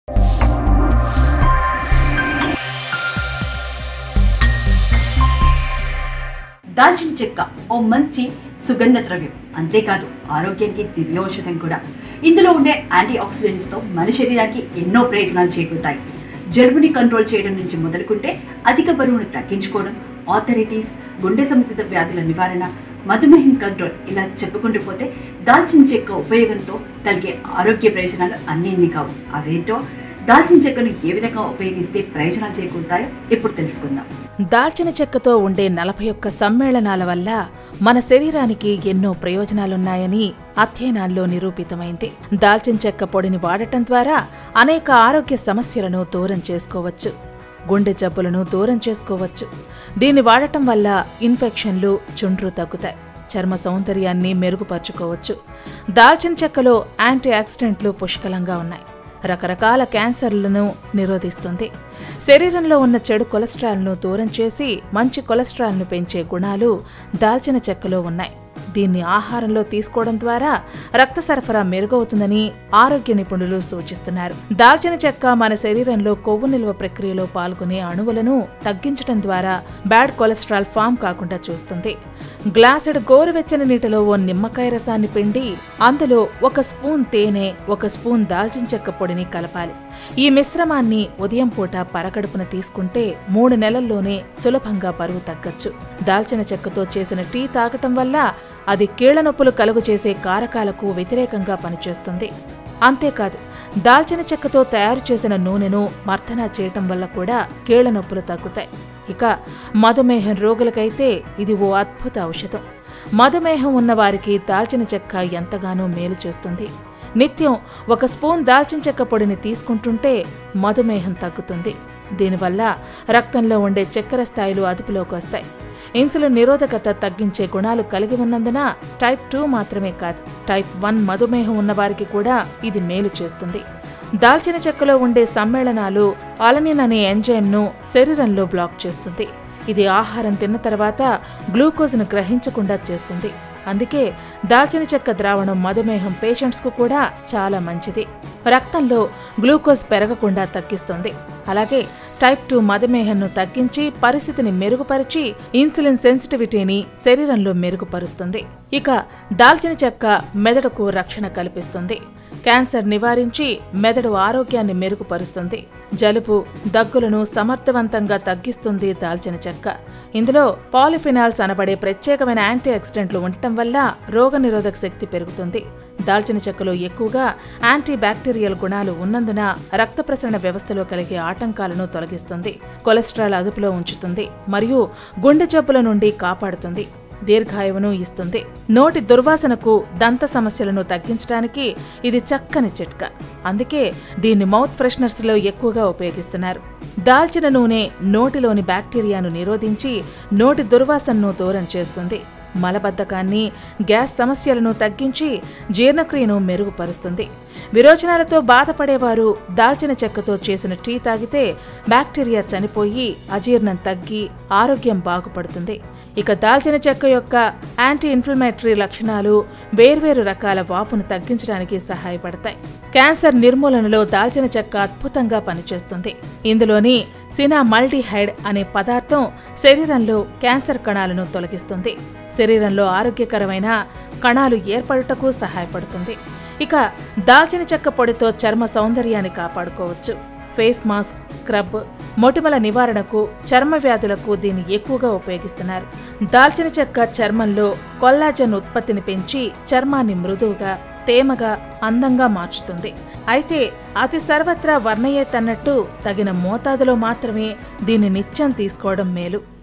దాల్చిన చెక్క ఓ మంచి సుగంధ ద్రవ్యం అంతేకాదు ఆరోగ్యానికి దివ్యౌషధం కూడా ఇందులో ఉండే యాంటీ ఆక్సిడెంట్స్తో మన శరీరానికి ఎన్నో ప్రయోజనాలు చేకూరుతాయి జలుబుని కంట్రోల్ చేయడం నుంచి మొదలుకుంటే అధిక బరువును తగ్గించుకోవడం ఆథరైటిస్ గుండె సంబంధిత వ్యాధుల నివారణ మధుమేహం కంట్రోల్ ఇలా చెప్పుకుంటూ పోతే దాల్చిన చెక్క ఉపయోగంతో కలిగే ఆరోగ్య ప్రయోజనాలు అన్నీ ఇన్ని కావు అవేంటో దాల్చిన చెక్కను ఏ విధంగా ఉపయోగిస్తే ప్రయోజనాలు చేకూరుతాయో ఇప్పుడు తెలుసుకుందాం దాల్చిన చెక్కతో ఉండే నలభై ఒక్క సమ్మేళనాల వల్ల మన శరీరానికి ఎన్నో ప్రయోజనాలున్నాయని అధ్యయనాల్లో నిరూపితమైంది దాల్చిన చెక్క పొడిని వాడటం ద్వారా అనేక ఆరోగ్య సమస్యలను దూరం చేసుకోవచ్చు గుండె జబ్బులను దూరం చేసుకోవచ్చు దీన్ని వాడటం వల్ల ఇన్ఫెక్షన్లు చుండ్రు తగ్గుతాయి చర్మ సౌందర్యాన్ని మెరుగుపరుచుకోవచ్చు దాల్చిన చెక్కలో యాంటీ ఆక్సిడెంట్లు పుష్కలంగా ఉన్నాయి రకరకాల క్యాన్సర్లను నిరోధిస్తుంది శరీరంలో ఉన్న చెడు కొలెస్ట్రాల్ను దూరం చేసి మంచి కొలెస్ట్రాల్ను పెంచే గుణాలు దాల్చిన చెక్కలో ఉన్నాయి దీన్ని ఆహారంలో తీసుకోవడం ద్వారా రక్త సరఫరా మెరుగవుతుందని ఆరోగ్య నిపుణులు సూచిస్తున్నారు దాల్చిన చెక్క మన శరీరంలో కొవ్వు నిల్వ ప్రక్రియలో పాల్గొనే అణువులను తగ్గించడం ద్వారా బ్యాడ్ కొలెస్ట్రాల్ ఫామ్ కాకుండా చూస్తుంది గ్లాసుడు గోరువెచ్చని నీటిలో ఓ నిమ్మకాయ రసాన్ని పిండి అందులో ఒక స్పూన్ తేనె ఒక స్పూన్ దాల్చిన చెక్క పొడిని కలపాలి ఈ మిశ్రమాన్ని ఉదయం పూట పరగడుపున తీసుకుంటే మూడు నెలల్లోనే సులభంగా బరువు తగ్గచ్చు దాల్చిన చెక్కతో చేసిన టీ తాగటం వల్ల అది కీళ్ల నొప్పులు కలుగు చేసే కారకాలకు వ్యతిరేకంగా పనిచేస్తుంది అంతేకాదు దాల్చిన చెక్కతో తయారు చేసిన నూనెను మర్దనా చేయటం వల్ల కూడా కీళ్ల నొప్పులు తగ్గుతాయి ఇక మధుమేహం రోగులకైతే ఇది ఓ అద్భుత ఔషధం మధుమేహం ఉన్నవారికి దాల్చిన చెక్క ఎంతగానో మేలు చేస్తుంది నిత్యం ఒక స్పూన్ దాల్చిన చెక్క పొడిని తీసుకుంటుంటే మధుమేహం తగ్గుతుంది దీనివల్ల రక్తంలో ఉండే చక్కెర స్థాయిలు అదుపులోకి వస్తాయి ఇన్సులిన్ నిరోధకత తగ్గించే గుణాలు కలిగి ఉన్నందున టైప్ టూ మాత్రమే కాదు టైప్ వన్ మధుమేహం ఉన్నవారికి కూడా ఇది మేలు చేస్తుంది దాల్చిన చెక్కలో ఉండే సమ్మేళనాలు అలనిన్ అనే ఎంజైమ్ను శరీరంలో బ్లాక్ చేస్తుంది ఇది ఆహారం తిన్న తర్వాత గ్లూకోజ్ను గ్రహించకుండా చేస్తుంది అందుకే దాల్చిన చెక్క ద్రావణం మధుమేహం పేషెంట్స్కు కూడా చాలా మంచిది రక్తంలో గ్లూకోజ్ పెరగకుండా తగ్గిస్తుంది అలాగే టైప్ టూ మధుమేహంను తగ్గించి పరిస్థితిని మెరుగుపరిచి ఇన్సులిన్ సెన్సిటివిటీని శరీరంలో మెరుగుపరుస్తుంది ఇక దాల్చిన చెక్క మెదడుకు రక్షణ కల్పిస్తుంది క్యాన్సర్ నివారించి మెదడు ఆరోగ్యాన్ని మెరుగుపరుస్తుంది జలుబు దగ్గులను సమర్థవంతంగా తగ్గిస్తుంది దాల్చిన చెక్క ఇందులో పాలిఫినాల్స్ అనబడే ప్రత్యేకమైన యాంటీ ఆక్సిడెంట్లు ఉండటం వల్ల రోగనిరోధక శక్తి పెరుగుతుంది దాల్చిన చెక్కలో ఎక్కువగా యాంటీ బ్యాక్టీరియల్ గుణాలు ఉన్నందున రక్త ప్రసరణ వ్యవస్థలో కలిగే ఆటంకాలను తొలగిస్తుంది కొలెస్ట్రాల్ అదుపులో ఉంచుతుంది మరియు గుండె జబ్బుల నుండి కాపాడుతుంది దీర్ఘాయువును ఇస్తుంది నోటి దుర్వాసనకు దంత సమస్యలను తగ్గించడానికి ఇది చక్కని చిట్క అందుకే దీన్ని మౌత్ ఫ్రెషనర్స్లో ఎక్కువగా ఉపయోగిస్తున్నారు దాల్చిన నూనె నోటిలోని బ్యాక్టీరియాను నిరోధించి నోటి దుర్వాసనను దూరం చేస్తుంది మలబద్ధకాన్ని గ్యాస్ సమస్యలను తగ్గించి జీర్ణక్రియను మెరుగుపరుస్తుంది విరోచనాలతో బాధపడేవారు దాల్చిన చెక్కతో చేసిన టీ తాగితే బ్యాక్టీరియా చనిపోయి అజీర్ణం తగ్గి ఆరోగ్యం బాగుపడుతుంది ఇక దాల్చిన చెక్క యొక్క యాంటీ ఇన్ఫ్లమేటరీ లక్షణాలు వేర్వేరు రకాల వాపును తగ్గించడానికి సహాయపడతాయి క్యాన్సర్ నిర్మూలనలో దాల్చిన చెక్క అద్భుతంగా పనిచేస్తుంది ఇందులోని సినా మల్టీహైడ్ అనే పదార్థం శరీరంలో క్యాన్సర్ కణాలను తొలగిస్తుంది శరీరంలో ఆరోగ్యకరమైన కణాలు ఏర్పడుటకు సహాయపడుతుంది ఇక దాల్చిన చెక్క పొడితో చర్మ సౌందర్యాన్ని కాపాడుకోవచ్చు ఫేస్ మాస్క్ స్క్రబ్ మొటిమల నివారణకు చర్మ వ్యాధులకు దీన్ని ఎక్కువగా ఉపయోగిస్తున్నారు దాల్చిన చెక్క చర్మంలో కొల్లాజన్ ఉత్పత్తిని పెంచి చర్మాన్ని మృదువుగా తేమగా అందంగా మార్చుతుంది అయితే అతి సర్వత్రా వర్ణయ్యేతన్నట్టు తగిన మోతాదులో మాత్రమే దీన్ని నిత్యం తీసుకోవడం మేలు